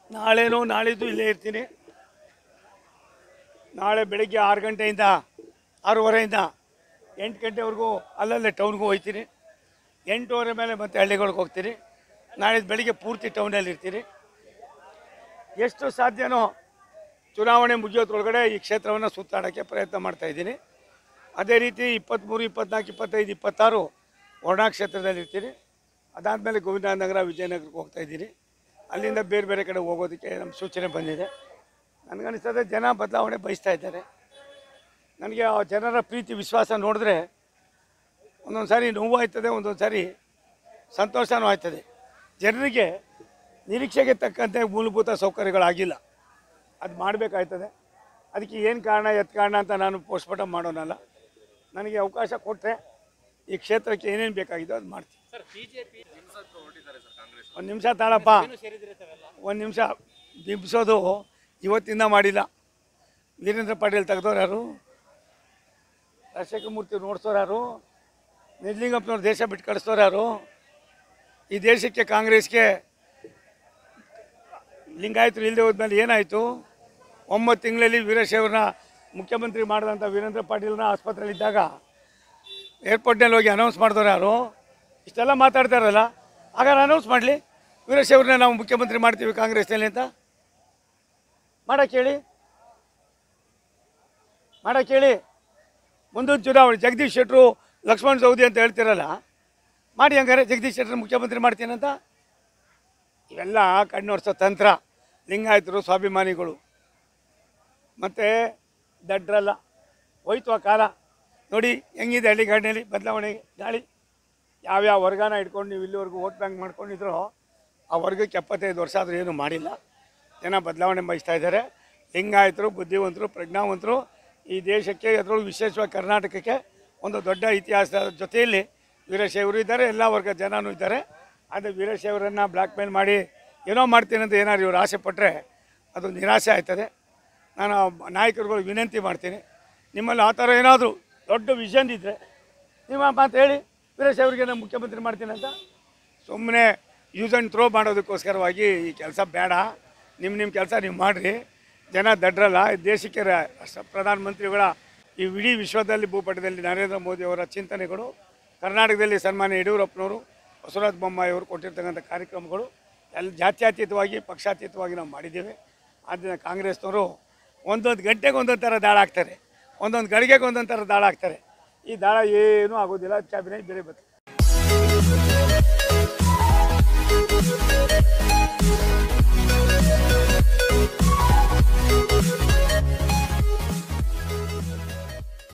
ನಾಳೆನೂ ನಾಳಿದ್ದು ಇಲ್ಲೇ ಇರ್ತೀನಿ ನಾಳೆ ಬೆಳಿಗ್ಗೆ ಆರು ಗಂಟೆಯಿಂದ ಆರೂವರೆಯಿಂದ ಎಂಟು ಗಂಟೆವರೆಗೂ ಅಲ್ಲಲ್ಲೇ ಟೌನ್ಗೂ ಹೋಗ್ತೀನಿ ಎಂಟೂವರೆ ಮೇಲೆ ಮತ್ತೆ ಹಳ್ಳಿಗಳಿಗೆ ಹೋಗ್ತೀನಿ ನಾಳೆ ಬೆಳಿಗ್ಗೆ ಪೂರ್ತಿ ಟೌನಲ್ಲಿ ಇರ್ತೀನಿ ಎಷ್ಟು ಸಾಧ್ಯನೋ ಚುನಾವಣೆ ಮುಗಿಯೋದ್ರೊಳಗಡೆ ಈ ಕ್ಷೇತ್ರವನ್ನು ಸುತ್ತಾಡೋಕ್ಕೆ ಪ್ರಯತ್ನ ಮಾಡ್ತಾ ಇದ್ದೀನಿ ಅದೇ ರೀತಿ ಇಪ್ಪತ್ತ್ಮೂರು ಇಪ್ಪತ್ನಾಲ್ಕು ಇಪ್ಪತ್ತೈದು ಇಪ್ಪತ್ತಾರು ವರ್ಣಾ ಕ್ಷೇತ್ರದಲ್ಲಿ ಇರ್ತೀನಿ ಅದಾದಮೇಲೆ ಗೋವಿಂದನಗರ ವಿಜಯನಗರಕ್ಕೆ ಹೋಗ್ತಾ ಇದ್ದೀನಿ ಅಲ್ಲಿಂದ ಬೇರೆ ಬೇರೆ ಕಡೆ ಹೋಗೋದಕ್ಕೆ ನಮ್ಮ ಸೂಚನೆ ಬಂದಿದೆ ನನಗನ್ನಿಸ್ತದೆ ಜನ ಬದಲಾವಣೆ ಬಯಸ್ತಾ ಇದ್ದಾರೆ ನನಗೆ ಆ ಜನರ ಪ್ರೀತಿ ವಿಶ್ವಾಸ ನೋಡಿದ್ರೆ ಒಂದೊಂದು ಸಾರಿ ನೋವು ಆಯ್ತದೆ ಒಂದೊಂದು ಸಾರಿ ಸಂತೋಷನೂ ಆಯ್ತದೆ ಜನರಿಗೆ ನಿರೀಕ್ಷೆಗೆ ತಕ್ಕಂತೆ ಮೂಲಭೂತ ಸೌಕರ್ಯಗಳಾಗಿಲ್ಲ ಅದು ಮಾಡಬೇಕಾಯ್ತದೆ ಅದಕ್ಕೆ ಏನು ಕಾರಣ ಎತ್ ಕಾರಣ ಅಂತ ನಾನು ಪೋಸ್ಟ್ಮಾರ್ಟಮ್ ಮಾಡೋನಲ್ಲ ನನಗೆ ಅವಕಾಶ ಕೊಟ್ಟರೆ ಈ ಕ್ಷೇತ್ರಕ್ಕೆ ಏನೇನು ಬೇಕಾಗಿದೋ ಅದು ಮಾಡ್ತೀನಿ ಒಂದು ನಿಮಿಷ ತಾಳಪ್ಪ ಒಂದು ನಿಮಿಷ ಬಿಂಬಿಸೋದು ಇವತ್ತಿಂದ ಮಾಡಿಲ್ಲ ವೀರೇಂದ್ರ ಪಾಟೀಲ್ ತೆಗೆದವ್ರು ಯಾರು ರಾಜಶೇಖರ ಮೂರ್ತಿ ನೋಡ್ಸೋರು ಯಾರು ನಿಜಲಿಂಗಪ್ಪನವ್ರು ದೇಶ ಬಿಟ್ಟು ಕಳಿಸ್ತವ್ರು ಯಾರು ಈ ದೇಶಕ್ಕೆ ಕಾಂಗ್ರೆಸ್ಗೆ ಲಿಂಗಾಯತರು ಇಲ್ಲದೆ ಹೋದ್ಮೇಲೆ ಏನಾಯಿತು ಒಂಬತ್ತು ತಿಂಗಳಲ್ಲಿ ವೀರಶೈವರನ್ನ ಮುಖ್ಯಮಂತ್ರಿ ಮಾಡಿದಂಥ ವೀರೇಂದ್ರ ಪಾಟೀಲ್ನ ಆಸ್ಪತ್ರೆಯಲ್ಲಿದ್ದಾಗ ಏರ್ಪೋರ್ಟ್ನಲ್ಲಿ ಹೋಗಿ ಅನೌನ್ಸ್ ಮಾಡಿದವ್ರು ಯಾರು ಇಷ್ಟೆಲ್ಲ ಮಾತಾಡ್ತಾರಲ್ಲ ಹಾಗಾದ್ರೆ ಅನೌನ್ಸ್ ಮಾಡಲಿ ವೀರಶೈವರನ್ನ ನಾವು ಮುಖ್ಯಮಂತ್ರಿ ಮಾಡ್ತೀವಿ ಕಾಂಗ್ರೆಸ್ನಲ್ಲಿ ಅಂತ ಮಾಡಕ್ಕೆ ಹೇಳಿ ಮಾಡಕ್ಕೆ ಹೇಳಿ ಮುಂದಿನ ಚುನಾವಣೆ ಜಗದೀಶ್ ಶೆಟ್ಟರು ಲಕ್ಷ್ಮಣ್ ಸೌದಿ ಅಂತ ಹೇಳ್ತಿರಲ್ಲ ಮಾಡಿ ಹಂಗಾರೆ ಜಗದೀಶ್ ಶೆಟ್ಟರ್ ಮುಖ್ಯಮಂತ್ರಿ ಮಾಡ್ತೀನಂತ ಇವೆಲ್ಲ ಕಣ್ಣೊರ್ಸೋ ತಂತ್ರ ಲಿಂಗಾಯತರು ಸ್ವಾಭಿಮಾನಿಗಳು ಮತ್ತು ದಡ್ರಲ್ಲ ಹೋಯ್ತು ಆ ಕಾಲ ನೋಡಿ ಹೆಂಗಿದೆ ಹಳ್ಳಿಗಾಡಿನಲ್ಲಿ ಬದಲಾವಣೆ ಗಾಳಿ ಯಾವ್ಯಾವ ವರ್ಗನ ಇಟ್ಕೊಂಡು ನೀವು ಇಲ್ಲಿವರೆಗೂ ವೋಟ್ ಬ್ಯಾಂಕ್ ಮಾಡ್ಕೊಂಡಿದ್ರೋ ಆ ವರ್ಗಕ್ಕೆ ಎಪ್ಪತ್ತೈದು ವರ್ಷ ಆದರೂ ಏನು ಮಾಡಿಲ್ಲ ಜನ ಬದಲಾವಣೆ ಬಯಸ್ತಾ ಇದ್ದಾರೆ ಲಿಂಗಾಯತರು ಬುದ್ಧಿವಂತರು ಪ್ರಜ್ಞಾವಂತರು ಈ ದೇಶಕ್ಕೆ ಅದರೊಳಗೆ ವಿಶೇಷವಾಗಿ ಕರ್ನಾಟಕಕ್ಕೆ ಒಂದು ದೊಡ್ಡ ಇತಿಹಾಸದ ಜೊತೆಯಲ್ಲಿ ವೀರಶೈವರು ಇದ್ದಾರೆ ಎಲ್ಲ ವರ್ಗದ ಜನನೂ ಇದ್ದಾರೆ ಆದರೆ ವೀರಶೈವರನ್ನು ಬ್ಲ್ಯಾಕ್ ಮೇಲ್ ಮಾಡಿ ಏನೋ ಮಾಡ್ತೀನಿ ಅಂತ ಏನಾದ್ರು ಇವರು ಆಸೆ ಪಟ್ಟರೆ ಅದು ನಿರಾಸೆ ಆಯ್ತದೆ ನಾನು ಆ ನಾಯಕರುಗಳಿಗೆ ವಿನಂತಿ ಮಾಡ್ತೀನಿ ನಿಮ್ಮಲ್ಲಿ ಆ ಥರ ಏನಾದರೂ ದೊಡ್ಡ ವಿಷನ್ ಇದ್ದರೆ ನೀವು ಆ ಮಾತು ಹೇಳಿ ವೀರಶೈವರಿಗೆ ನಾನು ಮುಖ್ಯಮಂತ್ರಿ ಮಾಡ್ತೀನಿ ಅಂತ ಸುಮ್ಮನೆ ಯೂಸ್ ಆ್ಯಂಡ್ ಥ್ರೋ ಮಾಡೋದಕ್ಕೋಸ್ಕರವಾಗಿ ಈ ಕೆಲಸ ಬೇಡ ನಿಮ್ಮ ನಿಮ್ಮ ಕೆಲಸ ನೀವು ಮಾಡಿರಿ ಜನ ದಡ್ರಲ್ಲ ಈ ದೇಶಕ್ಕೆ ರ- ಸ- ಪ್ರಧಾನಮಂತ್ರಿಗಳ ಈ ಇಡೀ ವಿಶ್ವದಲ್ಲಿ ಭೂಪಟದಲ್ಲಿ ನರೇಂದ್ರ ಮೋದಿಯವರ ಚಿಂತನೆಗಳು ಕರ್ನಾಟಕದಲ್ಲಿ ಸನ್ಮಾನ್ಯ ಯಡಿಯೂರಪ್ಪನವರು ಬಸವರಾಜ ಬೊಮ್ಮಾಯಿ ಅವರು ಕೊಟ್ಟಿರ್ತಕ್ಕಂಥ ಕಾರ್ಯಕ್ರಮಗಳು ಎಲ್ಲ ಜಾತ್ಯತೀತವಾಗಿ ಪಕ್ಷಾತೀತವಾಗಿ ನಾವು ಮಾಡಿದ್ದೇವೆ ಆದ್ದರಿಂದ ಕಾಂಗ್ರೆಸ್ನವರು ಒಂದೊಂದು ಗಂಟೆಗೆ ಒಂದೊಂದು ಥರ ದಾಳ ಹಾಕ್ತಾರೆ ಒಂದೊಂದು ಗಳಿಗೆಗೆ ಒಂದೊಂದು ಥರ ದಾಳ ಹಾಕ್ತಾರೆ ಈ ದಾಳ ಏನೂ ಆಗೋದಿಲ್ಲ ಕ್ಯಾಬಿನೆಟ್ ಬೇರೆ ಬರ್ತದೆ